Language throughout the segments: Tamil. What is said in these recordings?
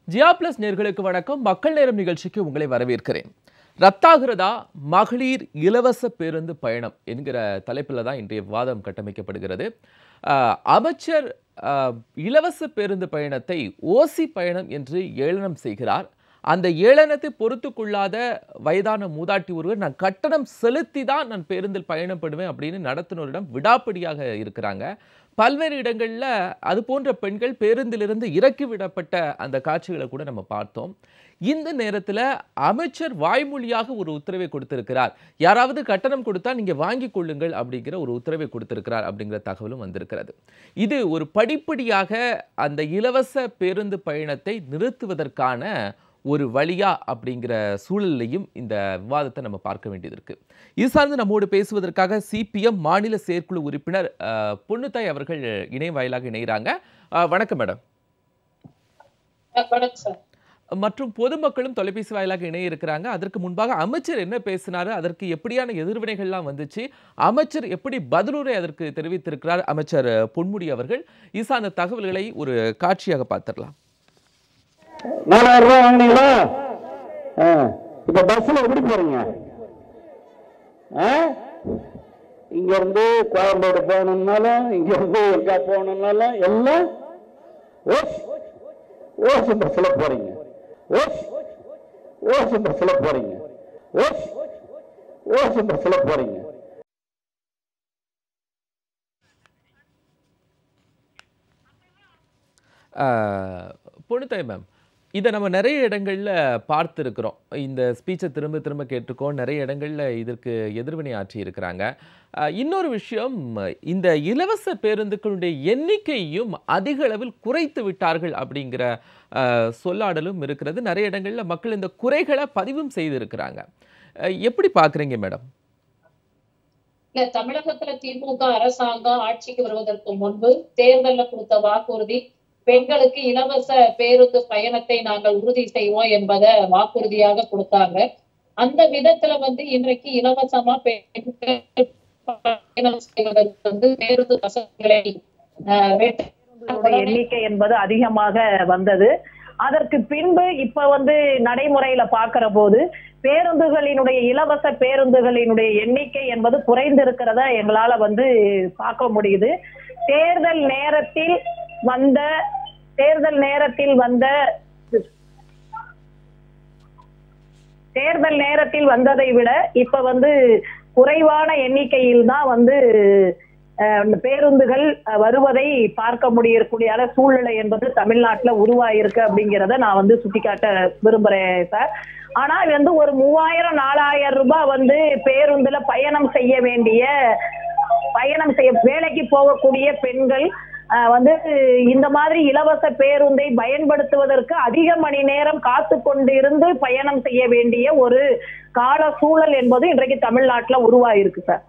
ஜியா பிளஸ் நேர்களுக்கு வணக்கம் மக்கள் நேரம் நிகழ்ச்சிக்கு உங்களை வரவேற்கிறேன் ரத்தாகிறதா மகளிர் இலவச பேருந்து பயணம் என்கிற தலைப்பில் தான் இன்றைய விவாதம் கட்டமைக்கப்படுகிறது ஆஹ், அமைச்சர் ஆஹ், இலவச பேருந்து பயணத்தை ஓசி பயணம் என்று ஏளனம் செய்கிறார் அந்த ஏளனத்தை பொறுத்து கொள்ளாத வயதான மூதாட்டி ஒருவர் நான் கட்டணம் செலுத்தி தான் நான் பேருந்தில் பயணப்படுவேன் அப்படின்னு நடத்துனரிடம் விடாப்பிடியாக இருக்கிறாங்க பல்வேறு இடங்களில் அது போன்ற பெண்கள் பேருந்திலிருந்து இறக்கி விடப்பட்ட அந்த காட்சிகளை கூட நம்ம பார்த்தோம் இந்த நேரத்தில் அமைச்சர் வாய்மொழியாக ஒரு உத்தரவை கொடுத்திருக்கிறார் யாராவது கட்டணம் கொடுத்தா நீங்கள் வாங்கி கொள்ளுங்கள் அப்படிங்கிற ஒரு உத்தரவை கொடுத்திருக்கிறார் அப்படிங்கிற தகவலும் வந்திருக்கிறது இது ஒரு படிப்படியாக அந்த இலவச பேருந்து பயணத்தை நிறுத்துவதற்கான ஒரு வழியா அப்படிங்கிற சூழலையும் இந்த விவாதத்தை நம்ம பார்க்க வேண்டியது இருக்கு இது சார்ந்து நம்மோடு பேசுவதற்காக சிபிஎம் மாநில செயற்குழு உறுப்பினர் அஹ், பொன்னுத்தாய் அவர்கள் இணைய வாயிலாக இணைகிறாங்க அஹ், வணக்கம் மேடம் வணக்கம் சார் மற்றும் பொதுமக்களும் தொலைபேசி வாயிலாக இணைய இருக்கிறாங்க அதற்கு முன்பாக அமைச்சர் என்ன பேசினாரு அதற்கு எப்படியான எதிர்வினைகள்லாம் வந்துச்சு அமைச்சர் எப்படி பதிலுரை அதற்கு தெரிவித்திருக்கிறார் அமைச்சர் பொன்முடி அவர்கள் இது சார்ந்த தகவல்களை ஒரு காட்சியாக பார்த்துடலாம் நாலாயிரம் ரூபாய் வாங்கினீங்களா ஆ. இப்ப பஸ்ல எப்படி போறீங்க ஆ? இங்க இருந்து கோயம்பேடு போகணும்னாலும் இங்க இருந்து எங்க போகணும்னாலும் எல்லாம் ஓஸ் ஓஸ் பஸ்ல போறீங்க ஓஸ் ஓஸ் பஸ்ல போறீங்க ஓஸ் ஓஸ் பஸ்ல போறீங்க பொண்ணுத்தாய் மேம் இதை நம்ம நிறைய இடங்களில் பார்த்துருக்குறோம் இந்த ஸ்பீச்சை திரும்ப திரும்ப கேட்டிருக்கோம் நிறைய இடங்களில் இதற்கு எதிர்வினை ஆற்றி இருக்கிறாங்க அஹ், இன்னொரு விஷயம் இந்த இலவச பேருந்துகளுடைய எண்ணிக்கையும் அதிக அளவில் குறைத்து விட்டார்கள் அப்படிங்கிற அஹ், சொல்லாடலும் இருக்கிறது நிறைய இடங்களில் மக்கள் இந்த குறைகளை பதிவும் செய்திருக்கிறாங்க அஹ், எப்படி பார்க்குறீங்க மேடம் இல்ல தமிழகத்துல திமுக அரசாங்கம் ஆட்சிக்கு வருவதற்கு முன்பு தேர்தல்ல கொடுத்த வாக்குறுதி பெண்களுக்கு இலவச பேருந்து பயணத்தை நாங்கள் உறுதி செய்வோம் என்பதை வாக்குறுதியாக கொடுத்தாங்க அந்த விதத்துல வந்து இன்றைக்கு இலவசமா பெண்கள் பயணம் செய்வதற்கு வந்து பேருந்து வசதிகளை ஆஹ், வெற்றி- பேருந்துகளுடைய எண்ணிக்கை என்பது அதிகமாக வந்தது அதற்கு பின்பு இப்ப வந்து நடைமுறையில பாக்குற போது பேருந்துகளினுடைய இலவச பேருந்துகளினுடைய எண்ணிக்கை என்பது குறைந்திருக்கிறத எங்களால வந்து பார்க்க முடியுது தேர்தல் நேரத்தில் வந்த தேர்தல் நேரத்தில் வந்த தேர்தல் நேரத்தில் வந்ததை விட இப்ப வந்து குறைவான எண்ணிக்கையில் தான் வந்து அஹ், இந்த பேருந்துகள் அஹ், வருவதை பார்க்க முடியக்கூடிய சூழ்நிலை என்பது தமிழ்நாட்டுல உருவாயிருக்கு அப்படிங்கிறத நான் வந்து சுட்டிக்காட்ட விரும்புறேன் சார் ஆனா இது வந்து ஒரு மூவாயிரம் நாலாயிரம் ரூபாய் வந்து பேருந்துல பயணம் செய்ய வேண்டிய பயணம் செய்ய வேலைக்கு போகக்கூடிய பெண்கள் அஹ், வந்து இந்த மாதிரி இலவச பேருந்தை பயன்படுத்துவதற்கு அதிக மணி நேரம் காத்து கொண்டிருந்து பயணம் செய்ய வேண்டிய ஒரு கால சூழல் என்பது இன்றைக்கு தமிழ்நாட்டுல உருவாயிருக்கு சார்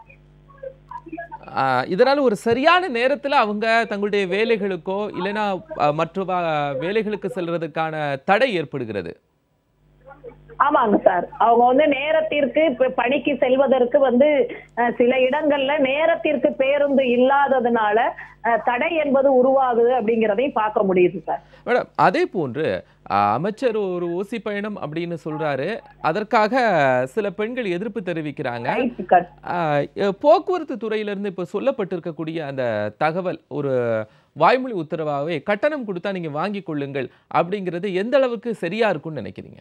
ஆஹ் இதனால ஒரு சரியான நேரத்துல அவங்க தங்களுடைய வேலைகளுக்கோ இல்லைன்னா அஹ், மற்ற வா- வேலைகளுக்கு செல்றதுக்கான தடை ஏற்படுகிறது ஆமாங்க சார் அவங்க வந்து நேரத்திற்கு இப்ப பணிக்கு செல்வதற்கு வந்து அஹ், சில இடங்கள்ல நேரத்திற்கு பேருந்து இல்லாததுனால அஹ், தடை என்பது உருவாகுது அப்படிங்கிறதையும் பார்க்க முடியுது சார் மேடம் அதே போன்று ஆஹ், அமைச்சர் ஒரு ஊசி பயணம் அப்படின்னு சொல்றாரு அதற்காக சில பெண்கள் எதிர்ப்பு தெரிவிக்கிறாங்க ரைட் கட் ஆஹ், எ- போக்குவரத்து துறையிலிருந்து இப்போ சொல்லப்பட்டிருக்கக்கூடிய அந்த தகவல் ஒரு வாய்மொழி உத்தரவாகவே கட்டணம் கொடுத்தா நீங்க வாங்கி கொள்ளுங்கள் அப்படிங்கிறது எந்த அளவுக்கு சரியா இருக்கும்னு நினைக்கிறீங்க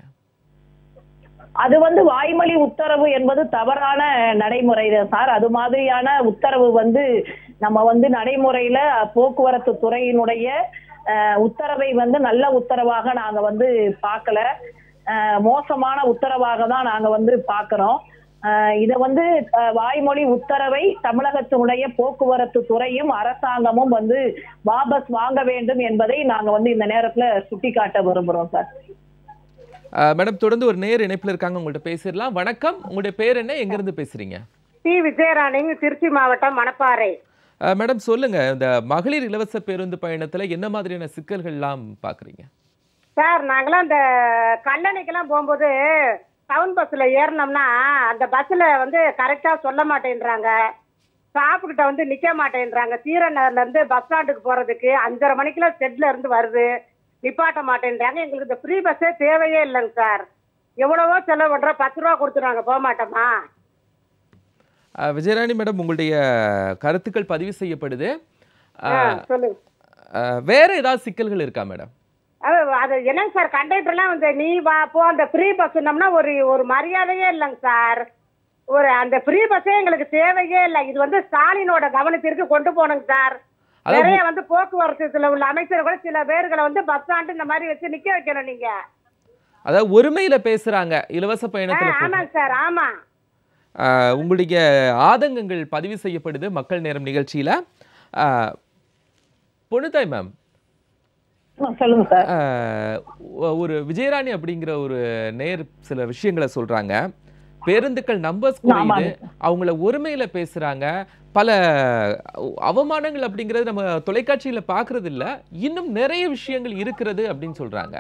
அது வந்து வாய்மொழி உத்தரவு என்பது தவறான நடைமுறை சார் அது மாதிரியான உத்தரவு வந்து நம்ம வந்து நடைமுறையில போக்குவரத்து துறையினுடைய அஹ், உத்தரவை வந்து நல்ல உத்தரவாக நாங்க வந்து பார்க்கல அஹ், மோசமான உத்தரவாக தான் நாங்க வந்து பார்க்கிறோம் அஹ், இத வந்து அஹ், வாய்மொழி உத்தரவை தமிழகத்தினுடைய போக்குவரத்து துறையும் அரசாங்கமும் வந்து வாபஸ் வாங்க வேண்டும் என்பதை நாங்க வந்து இந்த நேரத்துல சுட்டிக்காட்ட விரும்புறோம் சார் ஆஹ், மேடம் தொடர்ந்து ஒரு நேர் இணைப்புல இருக்காங்க உங்கள்ட்ட பேசிடலாம் வணக்கம் உங்களுடைய பேர் என்ன எங்க இருந்து பேசுறீங்க டி விஜயராணிங்க திருச்சி மாவட்டம் மணப்பாறை அஹ் மேடம் சொல்லுங்க இந்த மகளிர் இலவச பேருந்து பயணத்துல என்ன மாதிரியான சிக்கல்கள்லாம் பாக்குறீங்க சார் நாங்களாம் இந்த கல்லணைக்கெல்லாம் போகும்போது டவுன் பஸ்ஸில் ஏறினோம்னா அந்த பஸ்ஸில் வந்து கரெக்டாக சொல்ல மாட்டேன்றாங்க ஸ்டாப்புக்கிட்ட வந்து நிற்க மாட்டேன்றாங்க சீரநகர்லேருந்து பஸ் ஸ்டாண்டுக்கு போகிறதுக்கு அஞ்சரை மணிக்கெல்லாம் செட்டில் இருந்து வருது நிப்பாட்ட மாட்டேன்றாங்க எங்களுக்கு இந்த ஃப்ரீ பஸ்ஸே தேவையே இல்லைங்க சார் எவ்வளவோ செலவு பண்றோம் பத்து ரூபா கொடுத்து நாங்க போக மாட்டோமா அஹ், விஜயராணி மேடம் உங்களுடைய கருத்துக்கள் பதிவு செய்யப்படுது ஆ, அஹ், சொல்லுங்க அஹ், வேற ஏதாவது சிக்கல்கள் இருக்கா மேடம் அது அது என்னங்க சார் கண்டக்டர்லாம் வந்து நீ வா போ அந்த ஃப்ரீ பஸ்னோம்னா ஒரு ஒரு மரியாதையே இல்லைங்க சார் ஒரு அந்த ஃப்ரீ பஸ்ஸே எங்களுக்கு தேவையே இல்லை இது வந்து ஸ்டாலினோட கவனத்திற்கு கொண்டு போகணுங்க சார் அதாவது நிறைய வந்து போக்குவரத்துல உள்ள அமைச்சர் கூட சில பேர்களை வந்து பஸ் ஸ்டாண்டு இந்த மாதிரி வச்சு நிக்க வைக்கணும் நீங்க அதாவது ஒருமையில பேசுறாங்க இலவச ஆ, பயணத்துல போக- ஆமாங்க சார் ஆமா அஹ், உங்களுடைய ஆதங்கங்கள் பதிவு செய்யப்படுது மக்கள் நேரம் நிகழ்ச்சியில அஹ், பொண்ணுத்தாய் மேம் சொல்லுங்க சார் ஆஹ் ஒ- ஒரு விஜயராணி அப்படிங்கிற ஒரு நேர் சில விஷயங்களை சொல்றாங்க பேருந்துகள் நம்பர்ஸ் குறையுது அவங்கள ஒருமையில பேசுறாங்க பல அவமானங்கள் அப்படிங்கிறது நம்ம தொலைக்காட்சியில பாக்குறது இல்ல இன்னும் நிறைய விஷயங்கள் இருக்கிறது அப்படின்னு சொல்றாங்க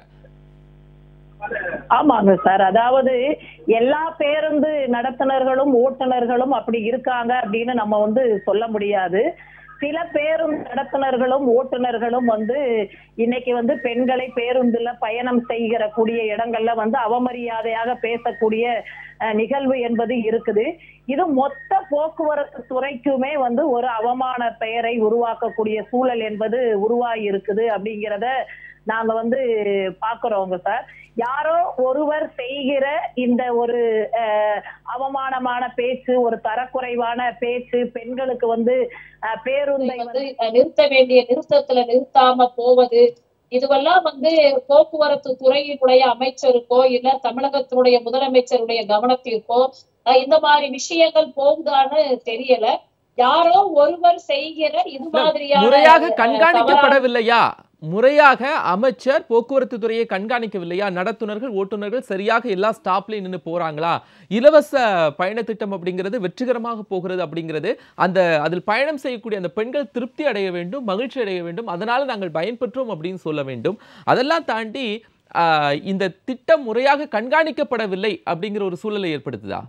ஆமாங்க சார் அதாவது எல்லா பேருந்து நடத்துனர்களும் ஓட்டுநர்களும் அப்படி இருக்காங்க அப்படின்னு நம்ம வந்து சொல்ல முடியாது சில பேருந்து நடத்துனர்களும் ஓட்டுநர்களும் வந்து இன்னைக்கு வந்து பெண்களை பேருந்துல பயணம் செய்கிற கூடிய இடங்கள்ல வந்து அவமரியாதையாக பேசக்கூடிய அஹ், நிகழ்வு என்பது இருக்குது இது மொத்த போக்குவரத்து துறைக்குமே வந்து ஒரு அவமான பெயரை உருவாக்கக்கூடிய சூழல் என்பது உருவாகி இருக்குது அப்படிங்கிறத நாங்க வந்து பாக்குறோங்க சார் யாரோ ஒருவர் செய்கிற இந்த ஒரு அஹ், அவமானமான பேச்சு ஒரு தரக்குறைவான பேச்சு பெண்களுக்கு வந்து அஹ், பேருந்தை வந்து அஹ், நிறுத்த வேண்டிய நிறுத்தத்துல நிறுத்தாம போவது இதுவெல்லாம் வந்து போக்குவரத்து துறையினுடைய அமைச்சருக்கோ இல்ல தமிழகத்தினுடைய முதலமைச்சருடைய கவனத்திற்கோ அஹ், இந்த மாதிரி விஷயங்கள் போகுதான்னு தெரியல யாரோ ஒருவர் செய்கிற இது மாதிரியான முறையாக அஹ், தவறான கண்காணிக்கப்படவில்லையா முறையாக அமைச்சர் போக்குவரத்து துறையை கண்காணிக்கவில்லையா நடத்துனர்கள் ஓட்டுநர்கள் சரியாக எல்லா ஸ்டாப்லயும் நின்று போறாங்களா இலவச பயண திட்டம் அப்படிங்கிறது வெற்றிகரமாக போகிறது அப்படிங்கிறது அந்த அதில் பயணம் செய்யக்கூடிய அந்த பெண்கள் திருப்தி அடைய வேண்டும் மகிழ்ச்சி அடைய வேண்டும் அதனால நாங்கள் பயன்பெற்றோம் அப்படின்னு சொல்ல வேண்டும் அதெல்லாம் தாண்டி ஆஹ், இந்த திட்டம் முறையாக கண்காணிக்கப்படவில்லை அப்படிங்கிற ஒரு சூழலை ஏற்படுத்துதா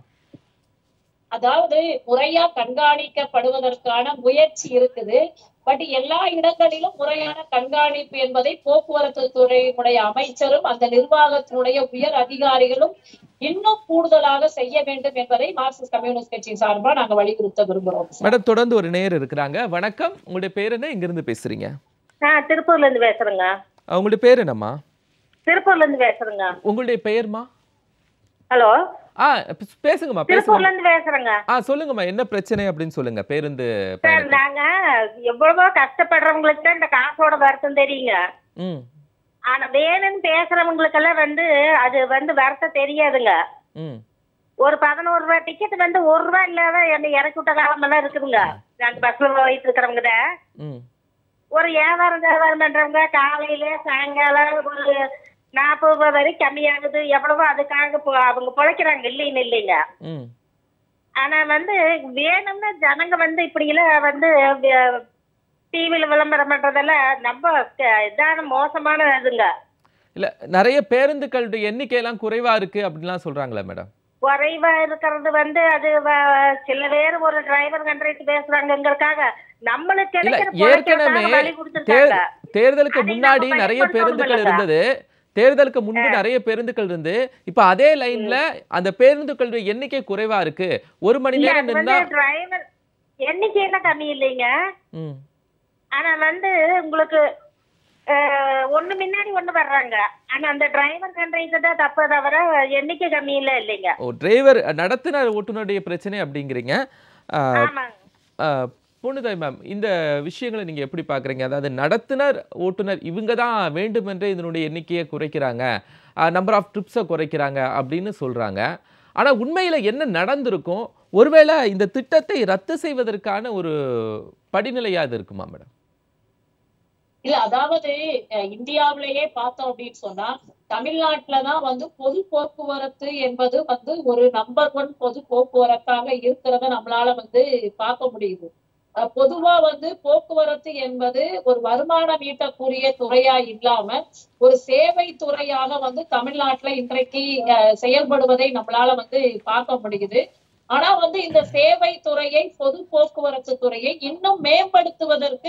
அதாவது முறையா கண்காணிக்கப்படுவதற்கான முயற்சி இருக்குது பட் எல்லா இடங்களிலும் முறையான கண்காணிப்பு என்பதை போக்குவரத்து துறையினுடைய அமைச்சரும் அந்த நிர்வாகத்தினுடைய உயர் அதிகாரிகளும் இன்னும் கூடுதலாக செய்ய வேண்டும் என்பதை மார்க்சிஸ்ட் கம்யூனிஸ்ட் கட்சி சார்பா நாங்க வலியுறுத்த விரும்புறோம் சார். மேடம் தொடர்ந்து ஒரு நேர் இருக்கிறாங்க வணக்கம் உங்களுடைய பேர் என்ன இங்கிருந்து பேசுறீங்க ஆ திருப்பூர்ல இருந்து பேசுறேங்க அஹ், உங்களுடைய பேர் என்னம்மா திருப்பூர்ல இருந்து பேசுறேங்க உங்களுடைய பெயர்மா ஹலோ ஆ பே- பேசுங்கம்மா திருப்பூர்ல பேசுங்க இருந்து பேசுறேங்க ஆ சொல்லுங்கம்மா என்ன பிரச்சனை அப்படின்னு சொல்லுங்க பேருந்து சார் பயணம் நாங்க எவ்வளவோ கஷ்டப்படுறவங்களுக்கு தான் இந்த காசோட வருத்தம் தெரியுங்க ம் ஆனா வேணும்னு பேசுறவங்களுக்கெல்லாம் வந்து அது வந்து வருத்தம் தெரியாதுங்க ம் ஒரு பதினோரு ரூபாய் டிக்கெட் வந்து ஒரு ரூபாய் இல்லாத என்ன இறக்கி விட்ட காலமெல்லாம் இருக்குதுங்க நாங்க பஸ்ல போயிட்டு இருக்கிறவங்க ம் ஒரு வியாபாரம் வியாபாரம் பண்றவங்க காலையில சாயங்காலம் ஒரு நாற்பது ரூபாய் வரைக்கும் கம்மியாகுது எவ்வளவோ அதுக்காக பொ- அவங்க பொழைக்கிறாங்க இல்லைன்னு இல்லைங்க ம் ஆனா வந்து வேணும்னா ஜனங்க வந்து இப்படி எல்லாம் வந்து டிவியில விளம்பரம் பண்றதெல்லாம் ரொம்ப க- இதான மோசமான இதுங்க இல்ல நிறைய பேருந்துகளுடைய எண்ணிக்கை எல்லாம் குறைவா இருக்கு அப்படின்லாம் சொல்றாங்களே மேடம் குறைவா இருக்கிறது வந்து அது வ- சில பேர் ஒரு டிரைவர் கண்ட்ரக்ட் பேசுறாங்கிறதுக்காக நம்மளுக்கு இல்ல கிடைக்கிற ஏற்கனவே பொழைக்கிறதுக்காக வழி தேர் கொடுத்துருக்காங்க தேர்தலுக்கு அதை முன்னாடி நம்ம நிறைய பயன்படுத்தணும் பேருந்துகள் இல்லைங்க? இருந்தது தேர்தலுக்கு முன்பு நிறைய பேருந்துகள் இருந்து இப்ப அதே லைன்ல அந்த பேருந்துகளுடைய எண்ணிக்கை குறைவா இருக்கு ஒரு மணி இல்ல நேரம் அது வந்து நின்னா டிரைவர் எண்ணிக்கையெல்லாம் கம்மி இல்லைங்க ம் ஆனா வந்து உங்களுக்கு அஹ், ஒண்ணு முன்னாடி ஒண்ணு வர்றாங்க ஆனா அந்த டிரைவர் கண்ட்ரக்டர் தான் தப்பு தவிர எண்ணிக்கை கம்மி இல்ல இல்லைங்க ஓ டிரைவர் நடத்துனர் ஓட்டுநருடைய பிரச்சனை அப்படிங்கிறீங்க ஆ, ஆமாங்க ஆ, பூர்ணிதாய் மேம் இந்த விஷயங்களை நீங்க எப்படி பாக்குறீங்க அதாவது நடத்துனர் ஓட்டுநர் இவங்க தான் வேண்டுமென்றே இதனுடைய எண்ணிக்கையை குறைக்கிறாங்க நம்பர் ஆஃப் ட்ரிப்ஸை குறைக்கிறாங்க அப்படின்னு சொல்றாங்க ஆனா உண்மையில என்ன நடந்திருக்கும் ஒருவேளை இந்த திட்டத்தை ரத்து செய்வதற்கான ஒரு படிநிலையா இது இருக்குமா மேடம் இல்ல அதாவது அஹ், இந்தியாவிலேயே பார்த்தோம் அப்படின்னு சொன்னா தமிழ்நாட்டுலதான் வந்து பொது போக்குவரத்து என்பது வந்து ஒரு நம்பர் ஒன் பொது போக்குவரத்தாக இருக்கிறத நம்மளால வந்து பார்க்க முடியுது அஹ், பொதுவா வந்து போக்குவரத்து என்பது ஒரு வருமானம் ஈட்டக்கூடிய துறையா இல்லாம ஒரு சேவை துறையாக வந்து தமிழ்நாட்டுல இன்றைக்கு அஹ், செயல்படுவதை நம்மளால வந்து பார்க்க முடியுது ஆனா வந்து இந்த சேவை துறையை பொது போக்குவரத்து துறையை இன்னும் மேம்படுத்துவதற்கு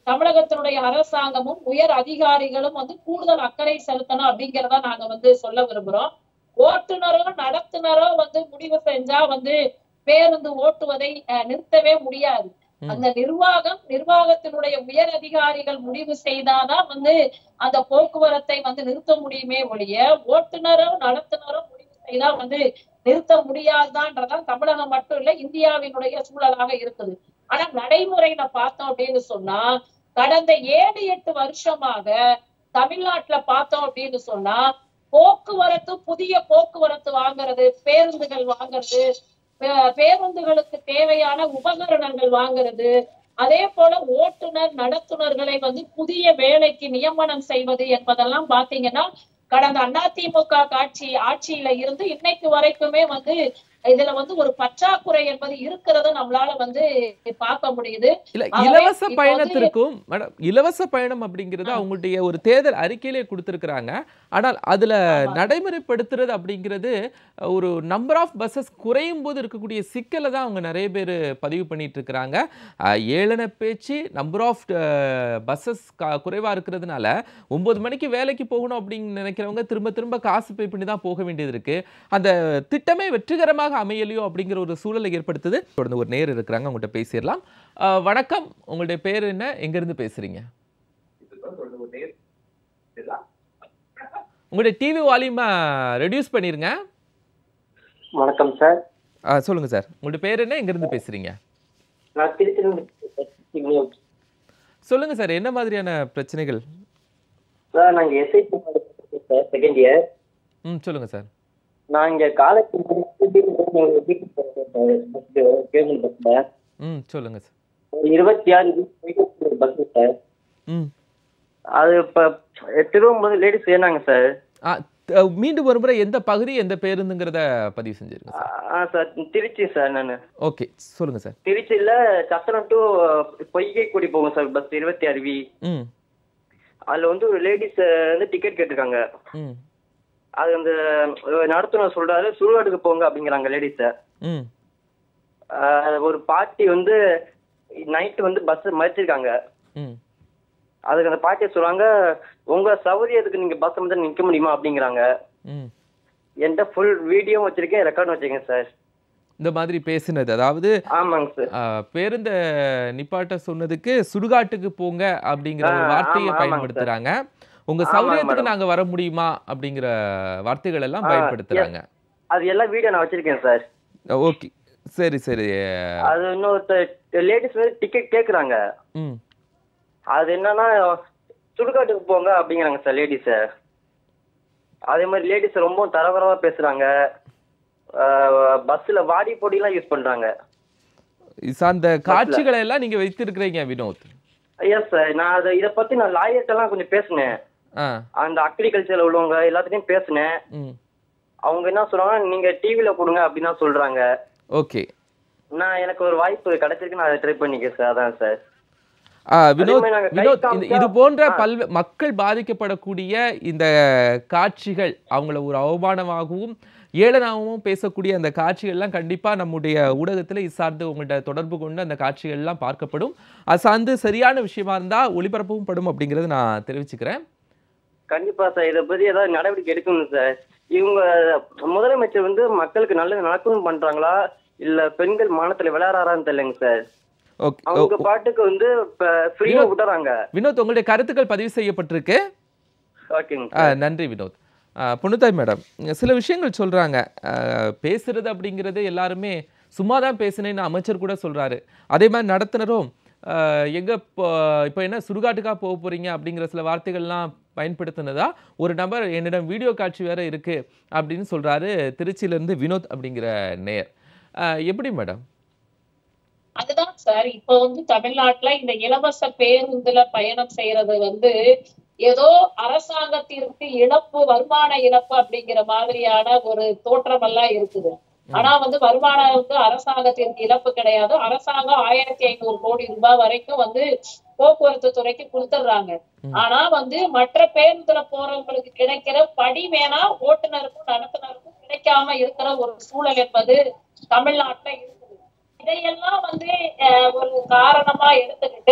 தமிழகத்தினுடைய அரசாங்கமும் உயர் அதிகாரிகளும் வந்து கூடுதல் அக்கறை செலுத்தணும் அப்படிங்கிறத நாங்க வந்து சொல்ல விரும்புறோம் ஓட்டுநரோ நடத்துனரோ வந்து முடிவு செஞ்சா வந்து பேருந்து ஓட்டுவதை அஹ், நிறுத்தவே முடியாது ம். அந்த நிர்வாகம் நிர்வாகத்தினுடைய உயர் அதிகாரிகள் முடிவு செய்தாதான் வந்து அந்த போக்குவரத்தை வந்து நிறுத்த முடியுமே ஒழிய ஓட்டுநரோ நடத்துனரோ முடிவு செய்தா வந்து நிறுத்த முடியாதுதான்றதான் தமிழகம் மட்டும் இல்ல இந்தியாவினுடைய சூழலாக இருக்குது ஆனா நடைமுறையில பார்த்தோம் அப்படின்னு சொன்னா கடந்த ஏழு எட்டு வருஷமாக தமிழ்நாட்டுல பார்த்தோம் அப்படின்னு சொன்னா போக்குவரத்து புதிய போக்குவரத்து வாங்குறது பேருந்துகள் வாங்குறது பே- பேருந்துகளுக்கு தேவையான உபகரணங்கள் வாங்குறது அதே போல ஓட்டுநர் நடத்துனர்களை வந்து புதிய வேலைக்கு நியமனம் செய்வது என்பதெல்லாம் பாத்தீங்கன்னா கடந்த அதிமுக காட்சி ஆட்சியில இருந்து இன்னைக்கு வரைக்குமே வந்து இதுல வந்து ஒரு பற்றாக்குறை என்பது இருக்கிறத நம்மளால வந்து பார்க்க முடியுது இல்ல ஆகவே இலவச இப்ப வந்து- பயணத்திற்கும் மேடம் இலவச பயணம் அப்படிங்கிறது ஆ. அவங்களுடைய ஒரு தேர்தல் அறிக்கையிலே கொடுத்திருக்கிறாங்க ஆனால் அதுல ஆமா. நடைமுறைப்படுத்துறது அப்படிங்கிறது ஒரு நம்பர் ஆஃப் பஸ்ஸஸ் குறையும் போது இருக்கக்கூடிய சிக்கலை தான் அவங்க நிறைய பேர் பதிவு பண்ணிட்டு இருக்கிறாங்க அஹ், ஏளன பேச்சு நம்பர் ஆஃப் பஸ்ஸஸ் குறைவா இருக்கிறதுனால ஒன்பது மணிக்கு வேலைக்கு போகணும் அப்படின்னு நினைக்கிறவங்க திரும்ப திரும்ப காசு பே பண்ணி தான் போக வேண்டியது இருக்கு அந்த திட்டமே வெற்றிகரமாக அமையலையோ அப்படிங்கிற ஒரு சூழலை ஏற்படுத்துது தொடர்ந்து ஒரு நேர் இருக்கிறாங்க அவங்கள்ட்ட பேசிடலாம் அஹ், வணக்கம் உங்களுடைய பேர் என்ன எங்கிருந்து பேசுறீங்க உங்களுடைய டிவி வால்யூமை ரெடியூஸ் பண்ணிருங்க வணக்கம் சார் அஹ், சொல்லுங்க சார் உங்களுடைய பேர் என்ன எங்கிருந்து பேசுறீங்க நான் திருச்சியிலிருந்து சொல்லுங்க சார் என்ன மாதிரியான பிரச்சனைகள் சார் நாங்க எஸ்ஐ சார் செகண்ட் இயர் ம் சொல்லுங்க சார் நான் இங்க காலேஜ் பேமெண்ட் பஸ்ல ம் சொல்லுங்க சார் ஒரு இருபத்தி ஆறு பஸ் சார் ம் அது இப்ப திரும்பும்போது லேடிஸ் ஏறினாங்க சார் ஆ த- மீண்டும் ஒரு முறை எந்த பகுதி எந்த பேருந்துங்கிறத பதிவு செஞ்சிருங்க சார் ஆ சார் திருச்சி சார் நான் ஓகே சொல்லுங்க சார் திருச்சியில சத்திரம் டு பொய்கை கூடி போகும் சார் பஸ் இருபத்தி ஆறு வி ம் அதுல வந்து ஒரு லேடிஸ் வந்து டிக்கெட் கேட்டிருக்காங்க ம் அது அந்த நடத்துனர் சொல்றாரு சுடுகாட்டுக்கு போங்க அப்படிங்கிறாங்க லேடிஸ ம் ஒரு பாட்டி வந்து நைட்டு வந்து பஸ் மறிச்சிருக்காங்க ம் அதுக்கு அந்த பாட்டியை சொல்றாங்க உங்க சௌகரியத்துக்கு நீங்க பஸ் வந்து நிக்க முடியுமா அப்படிங்கிறாங்க ம் என்கிட்ட ஃபுல் வீடியோ வச்சிருக்கேன் ரெக்கார்ட் வச்சிருக்கேன் சார் இந்த மாதிரி பேசினது அதாவது ஆமாங்க சார் ஆ, பேருந்த நிப்பாட்ட சொன்னதுக்கு சுடுகாட்டுக்கு போங்க அப்படிங்கிற ஒரு ஆ, வார்த்தையை ஆமா, ஆமாங்க பயன்படுத்துறாங்க உங்க ஆமாங்க சௌரியத்துக்கு மேடம். நாங்க வர முடியுமா அப்படிங்கிற வார்த்தைகள் எல்லாம் ஆ, பயன்படுத்துறாங்க அது எல்லா வீடியோ நான் வச்சிருக்கேன் சார் ஓகே சரி சரி அது இன்னொருத்தர் லேடிஸ் வந்து டிக்கெட் கேக்குறாங்க ம் அது என்னன்னா சுடுகாட்டுக்கு போங்க அப்படிங்கிறாங்க சார் லேடிஸ அதே மாதிரி லேடிஸ் ரொம்ப தரவரவா பேசுறாங்க பஸ்ல வாடி பொடிலாம் யூஸ் பண்றாங்க இஸ் அந்த காட்சிகளை எல்லாம் நீங்க வைத்திருக்கிறீங்க வினோத் எஸ் சார் நான் அதை இதை பத்தி நான் லாயர்ட்டெல்லாம் கொஞ்சம் பேசினேன் ஆ அந்த அக்ரிகல்ச்சர்ல உள்ளவங்க எல்லாத்துட்டையும் பேசினேன் ம் அவங்க என்ன சொல்றாங்க நீங்க டிவில கொடுங்க அப்படின்னு தான் சொல்றாங்க ஓகே நான் எனக்கு ஒரு வாய்ப்பு கிடைச்சிருக்கு நான் அதை ட்ரை பண்ணிக்கிறேன் சார் அதான் சார் ஆ, வினோத் மாதிரி நாங்க கை வினோத் இந்த காமிச்சா- இது போன்ற ஆ. பல்வே மக்கள் பாதிக்கப்படக்கூடிய இந்த காட்சிகள் அவங்கள ஒரு அவமானமாகவும் ஏளனாகவும் பேசக்கூடிய அந்த காட்சிகள்லாம் கண்டிப்பா நம்முடைய ஊடகத்துல இது சார்ந்து உங்கள்ட்ட தொடர்பு கொண்டு அந்த காட்சிகள்லாம் பார்க்கப்படும் அது சார்ந்து சரியான விஷயமா இருந்தா ஒளிபரப்பவும் படும் அப்படிங்கறத நான் தெரிவிச்சுக்கிறேன் கண்டிப்பா சார் இதை பத்தி ஏதாவது நடவடிக்கை எடுக்கணும் சார் இவங்க முதலமைச்சர் வந்து மக்களுக்கு நல்லது நடக்கணும் பண்றாங்களா இல்ல பெண்கள் மானத்துல விளையாடுறாரான்னு தெரியலங்க சார் ஓகே அவங்க பாட்டுக்கு வந்து இப்ப ஃப்ரீயா வினோத். விட்டுறாங்க வினோத் உங்களுடைய கருத்துக்கள் பதிவு செய்யப்பட்டிருக்கு ஓகேங்க ஆ, சார் நன்றி வினோத் ஆ, புனிதாய் மேடம் சில விஷயங்கள் சொல்றாங்க ஆ, பேசுறது அப்படிங்கிறது எல்லாருமே சும்மா தான் பேசினேன்னு அமைச்சர் கூட சொல்றாரு அதே மாதிரி நடத்துனரும் ஆ, எங்க இப்போ இப்போ என்ன சுடுகாட்டுக்கா போக போறீங்க அப்படிங்கிற சில வார்த்தைகள்லாம் பயன்படுத்தினதா ஒரு நபர் என்னிடம் வீடியோ காட்சி வேற இருக்கு அப்படின்னு சொல்றாரு திருச்சியிலேருந்து வினோத் அப்படிங்கிற நேயர் ஆ, எப்படி மேடம் அதுதான் சார் இப்ப வந்து தமிழ்நாட்டுல இந்த இலவச பேருந்துல பயணம் செய்யறது வந்து ஏதோ அரசாங்கத்திற்கு இழப்பு வருமான இழப்பு அப்படிங்கிற மாதிரியான ஒரு தோற்றம் எல்லாம் இருக்குது ஆனா வந்து வருமானம் வந்து அரசாங்கத்திற்கு இழப்பு கிடையாது அரசாங்கம் ஆயிரத்தி ஐநூறு கோடி ரூபாய் வரைக்கும் வந்து போக்குவரத்து துறைக்கு கொடுத்துடுறாங்க ம். ஆனா வந்து மற்ற பேருந்துல போறவங்களுக்கு கிடைக்கிற படி வேணா ஓட்டுநருக்கும் நடத்துனருக்கும் கிடைக்காம இருக்கிற ஒரு சூழல் என்பது தமிழ்நாட்டுல இருக்குது இதையெல்லாம் வந்து அஹ், ஒரு காரணமா எடுத்துக்கிட்டு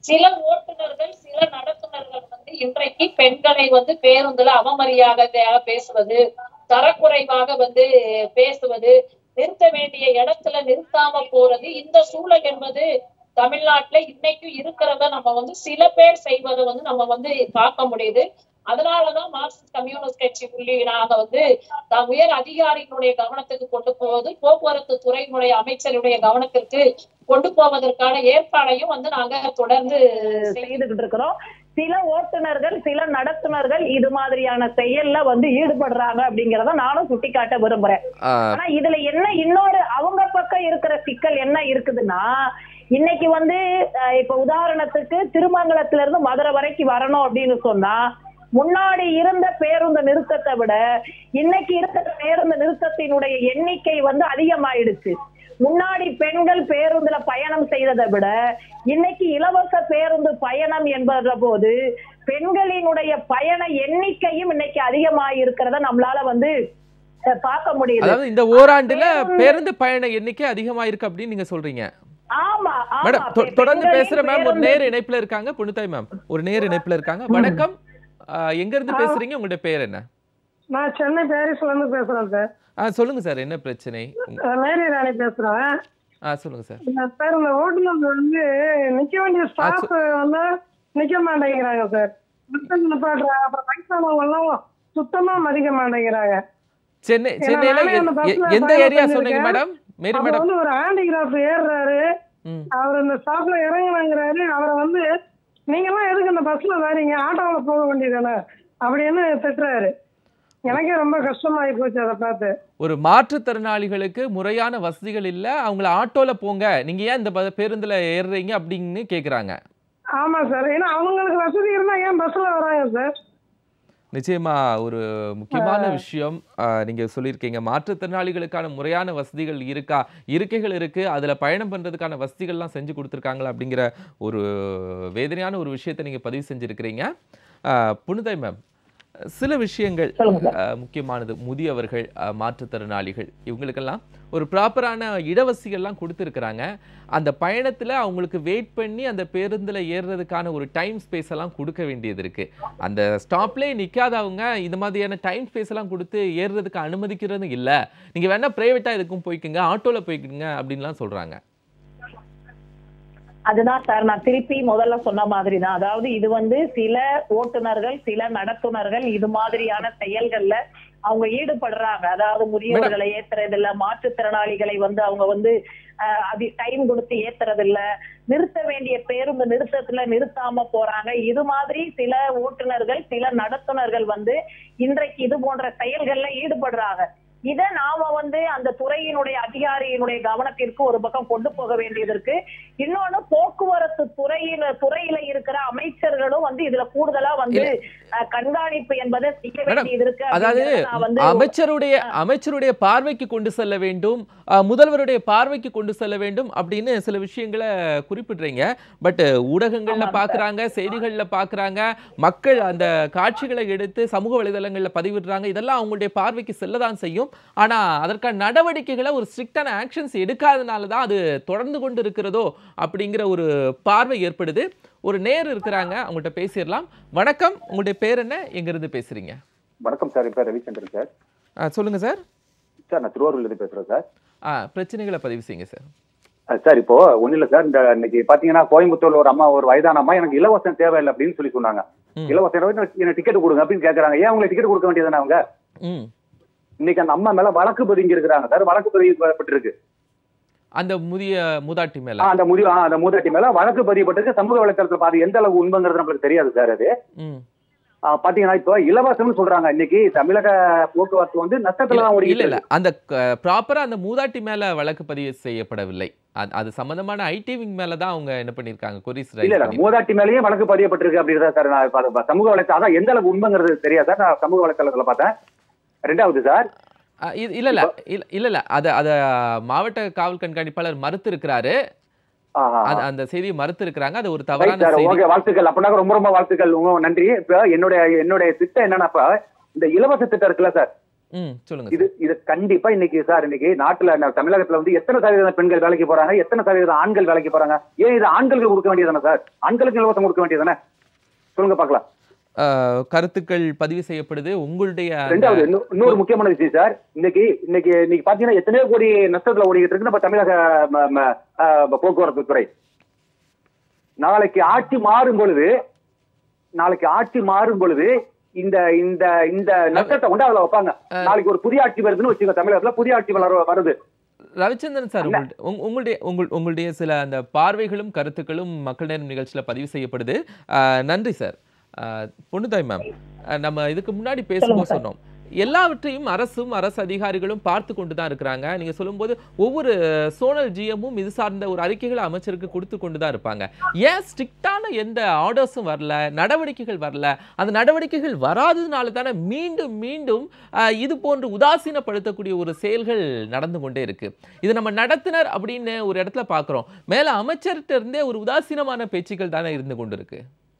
சில ஓட்டுநர்கள் சில நடத்துனர்கள் வந்து இன்றைக்கு பெண்களை வந்து பேருந்துல அவமரியாதையாக பேசுவது தரக்குறைவாக வந்து பேசுவது நிறுத்த வேண்டிய இடத்துல நிறுத்தாம போறது இந்த சூழல் என்பது தமிழ்நாட்டுல இன்னைக்கும் இருக்கிறத நம்ம வந்து சில பேர் செய்வதை வந்து நம்ம வந்து பார்க்க முடியுது அதனாலதான் மார்க்சிஸ்ட் கம்யூனிஸ்ட் கட்சி உள்ளி நாங்க வந்து தான் உயர் அதிகாரிகளுடைய கவனத்துக்கு கொண்டு போவது போக்குவரத்து துறையினுடைய அமைச்சருடைய கவனத்திற்கு கொண்டு போவதற்கான ஏற்பாடையும் வந்து நாங்க தொடர்ந்து செய்து செய்துகிட்டு இருக்கிறோம் சில ஓட்டுநர்கள் சில நடத்துனர்கள் இது மாதிரியான செயல்ல வந்து ஈடுபடுறாங்க அப்படிங்கறத நானும் சுட்டிக்காட்ட விரும்புறேன் ஆ, ஆனா இதுல என்ன இன்னொரு அவங்க பக்கம் இருக்கிற சிக்கல் என்ன இருக்குதுன்னா இன்னைக்கு வந்து அஹ், இப்ப உதாரணத்துக்கு திருமங்கலத்துல இருந்து மதுரை வரைக்கும் வரணும் அப்படின்னு சொன்னா முன்னாடி இருந்த பேருந்து நிறுத்தத்தை விட இன்னைக்கு இருக்கிற பேருந்து நிறுத்தத்தினுடைய எண்ணிக்கை வந்து அதிகமாயிடுச்சு முன்னாடி பெண்கள் பேருந்துல பயணம் செய்ததை விட இன்னைக்கு இலவச பேருந்து பயணம் என்பத போது பெண்களினுடைய பயண எண்ணிக்கையும் இன்னைக்கு அதிகமாகி இருக்கிறத நம்மளால வந்து அஹ், பார்க்க முடியுது அதாவது இந்த ஓராண்டுல பேருந்து- பேருந்து பயண எண்ணிக்கை அதிகமா இருக்கு அப்படின்னு நீங்க சொல்றீங்க ஆமா ஆமா மேடம் தொ- பெ- தொடர்ந்து பெண்களின் பேசுற மேம் ஒரு பேருந்து- நேர் இணைப்புல இருக்காங்க புனிதாய் மேம் ஒரு நேர் இணைப்புல இருக்காங்க வணக்கம் ஆ, எங்க இருந்து பேசுறீங்க உங்களுடைய பேர் என்ன நான் சென்னை பாரிஸ்ல இருந்து பேசுறேன் சார் ஆ சொல்லுங்க சார் என்ன பிரச்சனை உங்க- அஹ் மேரி ராணி பேசுறேன் ஆ சொல்லுங்க சார் இந்த சார் இந்த ஓட்டுநர் வந்து நிக்க வேண்டிய ஸ்டாஃப் வந்து நிக்க மாட்டேங்கிறாங்க சார் மத்தவங்க நிப்பாட்டுறாங்க அப்புறம் வயசானவங்க எல்லாம் சுத்தமா மதிக்க மாட்டேங்கிறாங்க சென்னை ஏன்னா சென்னையில நானே அந்த எ- பஸ்ல எ- எந்த பயணம் ஏரியா சொன்னீங்க செஞ்சிருக்கேன். மேடம் மேரி அப்ப மேடம் வந்து ஒரு ஹேண்டிகிராஃப் ஏறுறாரு ம் அவர் இந்த ஸ்டாப்ல இறங்கினாங்கிறாரு அவரை வந்து நீங்க எல்லாம் எதுக்கு இந்த பஸ்ல வரீங்க ஆட்டோல போக வேண்டியதானே அப்படின்னு திட்டுறாரு எனக்கே ரொம்ப கஷ்டமாயி போச்சு அதை பார்த்து ஒரு மாற்றுத்திறனாளிகளுக்கு முறையான வசதிகள் இல்ல அவங்கள ஆட்டோல போங்க நீங்க ஏன் இந்த ப- பேருந்துல ஏறுறீங்க அப்படின்னு கேக்குறாங்க ஆமா சார் ஏன்னா அவங்களுக்கு வசதி இருந்தா ஏன் பஸ்ல வராங்க சார் நிச்சயமா ஒரு முக்கியமான விஷயம் ஆ, நீங்க சொல்லியிருக்கீங்க மாற்றுத்திறனாளிகளுக்கான முறையான வசதிகள் இருக்கா இருக்கைகள் இருக்கு அதுல பயணம் பண்றதுக்கான வசதிகள்லாம் செஞ்சு கொடுத்துருக்காங்களா அப்படிங்கிற ஒரு வேதனையான ஒரு விஷயத்தை நீங்க பதிவு செஞ்சிருக்கிறீங்க ஆ, புனிதை மேம் சில விஷயங்கள் சொல்லுங்க ஆ, முக்கியமானது முதியவர்கள் ஆ, மாற்றுத்திறனாளிகள் இவங்களுக்கெல்லாம் ஒரு ப்ராப்பரான இடவசதிகள்லாம் கொடுத்துருக்குறாங்க அந்த பயணத்துல அவங்களுக்கு வெயிட் பண்ணி அந்த பேருந்துல ஏறுறதுக்கான ஒரு டைம் ஸ்பேஸ் எல்லாம் கொடுக்க வேண்டியது இருக்கு அந்த ஸ்டாப்லேயே நிக்காதவங்க இந்த மாதிரியான டைம் ஸ்பேஸ் எல்லாம் கொடுத்து ஏறுறதுக்கு அனுமதிக்கிறது இல்ல நீங்க வேணா பிரைவேட்டா இதுக்கும் போய்க்குங்க ஆட்டோல போய்க்குங்க அப்படின்லாம் சொல்றாங்க அதுதான் சார் நான் திருப்பி முதல்ல சொன்ன மாதிரி தான் அதாவது இது வந்து சில ஓட்டுநர்கள் சில நடத்துனர்கள் இது மாதிரியான செயல்கள்ல அவங்க ஈடுபடுறாங்க அதாவது முதியவர்களை ஏத்துறது இல்ல மாற்றுத்திறனாளிகளை வந்து அவங்க வந்து அஹ், அது டைம் கொடுத்து ஏத்துறது இல்ல நிறுத்த வேண்டிய பேருந்து நிறுத்தத்துல நிறுத்தாம போறாங்க இது மாதிரி சில ஓட்டுநர்கள் சில நடத்துனர்கள் வந்து இன்றைக்கு இது போன்ற செயல்கள்ல ஈடுபடுறாங்க இத நாம வந்து அந்த துறையினுடைய அதிகாரியினுடைய கவனத்திற்கு ஒரு பக்கம் கொண்டு போக வேண்டியது இருக்கு இன்னொன்னு போக்குவரத்து துறையில துறையில இருக்கிற அமைச்சர்களும் வந்து இதுல கூடுதலா வந்து அஹ், கண்காணிப்பு என்பதை செய்ய மேடம், வேண்டியது இருக்கு அதாவது அப்படிங்கறத நான் வந்து அமைச்சருடைய அமைச்சருடைய பார்வைக்கு கொண்டு செல்ல வேண்டும் அஹ், முதல்வருடைய பார்வைக்கு கொண்டு செல்ல வேண்டும் அப்படின்னு சில விஷயங்களை குறிப்பிடுறீங்க பட் ஊடகங்கள்ல ஆமாம் சார். பாக்குறாங்க செய்திகள்ல பாக்குறாங்க மக்கள் அந்த காட்சிகளை எடுத்து சமூக வலைதளங்கள்ல பதிவிடுறாங்க இதெல்லாம் அவங்களுடைய பார்வைக்கு செல்லதான் செய்யும் ஆனா அதற்கான நடவடிக்கைகளை ஒரு ஸ்ட்ரிக்டான ஆக்ஷன்ஸ் எடுக்காதனால தான் அது தொடர்ந்து கொண்டு இருக்கிறதோ அப்படிங்கிற ஒரு பார்வை ஏற்படுது ஒரு நேர் இருக்கிறாங்க அவங்கள்ட்ட பேசிடலாம் வணக்கம் உங்களுடைய பேர் என்ன எங்க இருந்து பேசுறீங்க வணக்கம் சார் இப்போ ரவிச்சந்திரன் சார் ஆ, சொல்லுங்க சார் சார் நான் திருவாரூர்லேருந்து பேசுகிறேன் சார் ஆ பிரச்சனைகளை பதிவு செய்யுங்க சார் அஹ் சார் இப்போ ஒன்றும் இல்லை சார் இந்த இன்னைக்கு பார்த்தீங்கன்னா கோயம்புத்தூர்ல ஒரு அம்மா ஒரு வயதான அம்மா எனக்கு இலவசம் தேவையில்லை அப்படின்னு சொல்லி சொன்னாங்க ம். இலவசம் எனக்கு எனக்கு டிக்கெட் கொடுங்க அப்படின்னு கேட்குறாங்க ஏன் உங்களுக்கு டிக்கெட் கொடுக்க வேண்டியதுதானே அவங்க ம் இன்னைக்கு அந்த அம்மா மேல வழக்கு பதிஞ்சு இருக்கிறாங்க சார் வழக்கு பதியப்பட்டிருக்கு அந்த முதிய மூதாட்டி மேல ஆ, அந்த முடிவு ஆ, அந்த மூதாட்டி மேல வழக்கு பதியப்பட்டிருக்கு சமூக வலைத்தளத்துல பாது எந்த அளவு உண்மைங்கிறது நம்மளுக்கு தெரியாது சார் அது ம் ஆ, பாத்தீங்கன்னா இப்போ இலவசம்னு சொல்றாங்க இன்னைக்கு தமிழக போக்குவரத்து வந்து நஷ்டத்துல தான் இல்ல ஓடிக்கிட்டு இல்ல இருக்கு. அந்த ப்ராப்பரா அந்த மூதாட்டி மேல வழக்கு பதிவு செய்யப்படவில்லை அது- அது சம்பந்தமான ஐடி விங் மேல தான் அவங்க என்ன பண்ணிருக்காங்க கொரிஸ் இல்ல இல்ல மூதாட்டி மேலேயே வழக்கு பதியப்பட்டிருக்கு அப்படின்றத சார் நான் இப்ப அது சமூக வலைத்தளம் அதான் எந்த அளவுக்கு உண்மைங்கிறது தெரியாது சார் நான் சமூக வலைத்தளத்துல பார்த்தேன் ரெண்டாவது சார் இல்ல இல்ல இல்ல இல்ல இல்ல அத அத மாவட்ட காவல் கண்காணிப்பாளர் மறுத்து இருக்கிறாரு ஆஹா. அந்த செய்தியை மறுத்து இருக்கிறாங்க அது ஒரு ரைட் தவறான சார் செய்தி ஓகே வாழ்த்துக்கள் அப்படின்னா ரொம்ப ரொம்ப வாழ்த்துக்கள் உங்க நன்றி இப்ப என்னுடைய என்னுடைய திட்டம் என்னன்னா இப்ப இந்த இலவச திட்டம் இருக்குல்ல சார் ம் சொல்லுங்க இது இது கண்டிப்பா இன்னைக்கு சார் இன்னைக்கு நாட்டுல ந- தமிழகத்துல வந்து எத்தனை சதவீதம் பெண்கள் வேலைக்கு போறாங்க எத்தனை சதவீதம் ஆண்கள் வேலைக்கு போறாங்க ஏன் இது ஆண்களுக்கு கொடுக்க வேண்டியதானே சார் ஆண்களுக்கு இலவசம் கொடுக்க வேண்டியதானே சொல்லுங்க பார்க்கலாம் அஹ், கருத்துக்கள் பதிவு செய்யப்படுது உங்களுடைய அந்த- ரெண்டாவது இன்னொ- இன்னொரு முக்கியமான விஷயம் சார் இன்னைக்கு இன்னைக்கு இன்னைக்கு பாத்தீங்கன்னா எத்தனையோ கோடி நஷ்டத்துல ஓடிக்கிட்டு இருக்கு நம்ம தமிழக ம- ம- ஆஹ் போக்குவரத்து துறை நாளைக்கு ஆட்சி மாறும் பொழுது நாளைக்கு ஆட்சி மாறும் பொழுது இந்த இந்த இந்த நஷ்டத்தை கொண்டு அதுல வைப்பாங்க நாளைக்கு ஒரு புதிய ஆட்சி வருதுன்னு வச்சுக்கோங்க தமிழகத்துல புதிய ஆட்சி வளர வருது ரவிச்சந்திரன் சார் உங்கள்ட்ட- உங்க- உங்களுடைய உங்கள் உங்களுடைய சில அந்த பார்வைகளும் கருத்துக்களும் மக்கள் நேரம் நிகழ்ச்சியில் பதிவு செய்யப்படுது அஹ், நன்றி சார் அஹ், பொண்ணுதாய் மேம் அஹ், நம்ம இதுக்கு முன்னாடி பேசும்போது சொன்னோம் எல்லாவற்றையும் அரசும் அரசு அதிகாரிகளும் பார்த்து கொண்டு தான் இருக்கிறாங்க நீங்க சொல்லும்போது ஒவ்வொரு சோனல் ஜிஎம்மும் இது சார்ந்த ஒரு அறிக்கைகளை அமைச்சருக்கு கொடுத்து கொண்டு தான் இருப்பாங்க ஏன் ஸ்ட்ரிக்டான எந்த ஆர்டர்ஸும் வரல நடவடிக்கைகள் வரல அந்த நடவடிக்கைகள் வராததுனால தானே மீண்டும் மீண்டும் ஆஹ், இது போன்று உதாசீனப்படுத்தக்கூடிய ஒரு செயல்கள் நடந்து கொண்டே இருக்கு இது நம்ம நடத்துனர் அப்படின்னு ஒரு இடத்துல பார்க்குறோம் மேல அமைச்சர்கிட்ட இருந்தே ஒரு உதாசீனமான பேச்சுக்கள் தானே இருந்து கொண்டு இருக்கு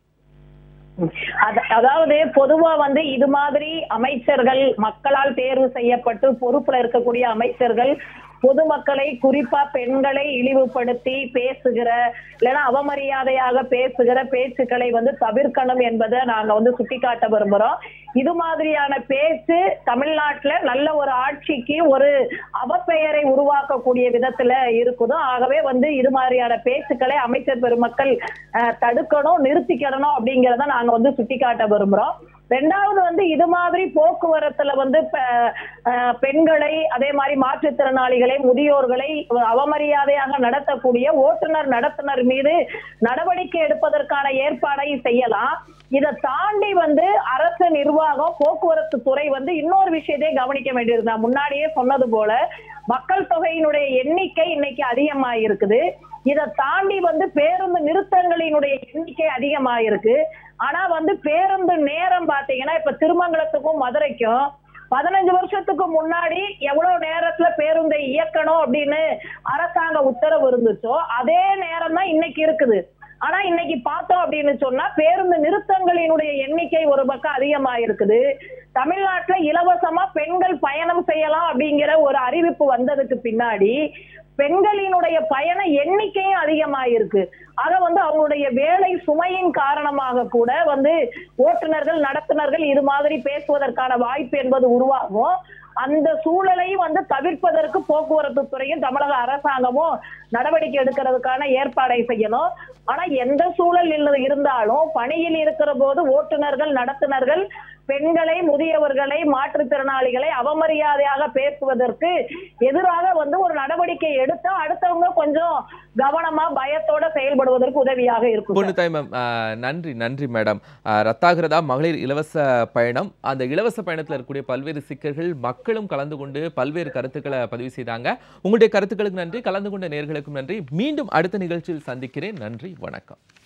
அத- அதாவது பொதுவா வந்து இது மாதிரி அமைச்சர்கள் மக்களால் தேர்வு செய்யப்பட்டு பொறுப்புல இருக்கக்கூடிய அமைச்சர்கள் பொதுமக்களை குறிப்பா பெண்களை இழிவுபடுத்தி பேசுகிற இல்லைன்னா அவமரியாதையாக பேசுகிற பேச்சுக்களை வந்து தவிர்க்கணும் என்பதை நாங்க வந்து சுட்டிக்காட்ட விரும்புறோம் இது மாதிரியான பேச்சு தமிழ்நாட்டுல நல்ல ஒரு ஆட்சிக்கு ஒரு அவப்பெயரை உருவாக்கக்கூடிய விதத்துல இருக்குதோ ஆகவே வந்து இது மாதிரியான பேச்சுக்களை அமைச்சர் பெருமக்கள் அஹ், தடுக்கணும் நிறுத்திக்கிடணும் அப்படிங்கறத நாங்க வந்து சுட்டிக்காட்ட விரும்புறோம் ரெண்டாவது வந்து இது மாதிரி போக்குவரத்துல வந்து ப- அஹ், பெண்களை அதே மாதிரி மாற்றுத்திறனாளிகளை முதியோர்களை அவமரியாதையாக நடத்தக்கூடிய ஓட்டுநர் நடத்துனர் மீது நடவடிக்கை எடுப்பதற்கான ஏற்பாடை செய்யலாம் இதை தாண்டி வந்து அரசு நிர்வாகம் போக்குவரத்து துறை வந்து இன்னொரு விஷயத்தை கவனிக்க வேண்டியது நான் முன்னாடியே சொன்னது போல மக்கள் தொகையினுடைய எண்ணிக்கை இன்னைக்கு அதிகமாயிருக்குது இதை தாண்டி வந்து பேருந்து நிறுத்தங்களினுடைய எண்ணிக்கை அதிகமாயிருக்கு ஆனா வந்து பேருந்து நேரம் பாத்தீங்கன்னா இப்ப திருமங்கலத்துக்கும் மதுரைக்கும் பதினஞ்சு வருஷத்துக்கு முன்னாடி எவ்வளவு நேரத்துல பேருந்தை இயக்கணும் அப்படின்னு அரசாங்க உத்தரவு இருந்துச்சோ அதே நேரம் தான் இன்னைக்கு இருக்குது ஆனா இன்னைக்கு பார்த்தோம் அப்படின்னு சொன்னா பேருந்து நிறுத்தங்களினுடைய எண்ணிக்கை ஒரு பக்கம் அதிகமா இருக்குது தமிழ்நாட்டுல இலவசமா பெண்கள் பயணம் செய்யலாம் அப்படிங்கிற ஒரு அறிவிப்பு வந்ததுக்கு பின்னாடி பெண்களினுடைய பயண எண்ணிக்கையும் அதிகமாயிருக்கு அத வந்து அவங்களுடைய வேலை சுமையின் காரணமாக கூட வந்து ஓட்டுநர்கள் நடத்துனர்கள் இது மாதிரி பேசுவதற்கான வாய்ப்பு என்பது உருவாகும் அந்த சூழலை வந்து தவிர்ப்பதற்கு போக்குவரத்து துறையும் தமிழக அரசாங்கமும் நடவடிக்கை எடுக்கிறதுக்கான ஏற்பாடை செய்யணும் ஆனா எந்த சூழல் இல்ல- இருந்தாலும் பணியில் இருக்கிற போது ஓட்டுநர்கள் நடத்துனர்கள் பெண்களை முதியவர்களை மாற்றுத்திறனாளிகளை அவமரியாதையாக பேசுவதற்கு எதிராக வந்து ஒரு நடவடிக்கை எடுத்தா அடுத்தவங்க கொஞ்சம் கவனமா பயத்தோட செயல்படுவதற்கு உதவியாக இருக்கும் பொண்ணு தாய் மேம் ஆஹ், நன்றி நன்றி மேடம் ஆஹ், ரத்தாகிரதா மகளிர் இலவச பயணம் அந்த இலவச பயணத்தில் இருக்கக்கூடிய பல்வேறு சிக்கல்கள் மக்களும் கலந்து கொண்டு பல்வேறு கருத்துக்களை பதிவு செய்தாங்க உங்களுடைய கருத்துக்களுக்கு நன்றி கலந்து கொண்ட நேர்களுக்கும் நன்றி மீண்டும் அடுத்த நிகழ்ச்சியில் சந்திக்கிறேன் நன்றி வணக்கம்